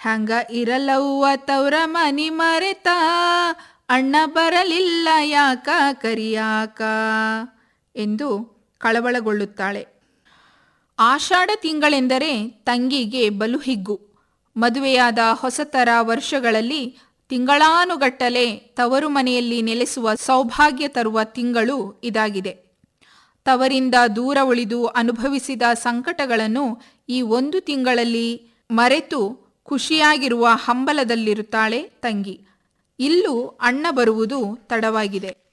ಹಂಗ ಇರಲವ್ವ ತವ್ರ ಮನಿ ಮರೆತ ಅಣ್ಣ ಬರಲಿಲ್ಲ ಯಾಕ ಕರಿಯಾಕ ಎಂದು ಕಳವಳಗೊಳ್ಳುತ್ತಾಳೆ ಆಷಾಢ ತಿಂಗಳೆಂದರೆ ತಂಗಿಗೆ ಬಲು ಹಿಗ್ಗು ಮದುವೆಯಾದ ಹೊಸತರ ವರ್ಷಗಳಲ್ಲಿ ತಿಂಗಳಾನುಗಟ್ಟಲೆ ತವರು ಮನೆಯಲ್ಲಿ ನೆಲೆಸುವ ಸೌಭಾಗ್ಯ ತರುವ ತಿಂಗಳು ಇದಾಗಿದೆ ತವರಿಂದ ದೂರ ಉಳಿದು ಅನುಭವಿಸಿದ ಸಂಕಟಗಳನ್ನು ಈ ಒಂದು ತಿಂಗಳಲ್ಲಿ ಮರೆತು ಖುಷಿಯಾಗಿರುವ ಹಂಬಲದಲ್ಲಿರುತ್ತಾಳೆ ತಂಗಿ ಇಲ್ಲೂ ಅಣ್ಣ ಬರುವುದು ತಡವಾಗಿದೆ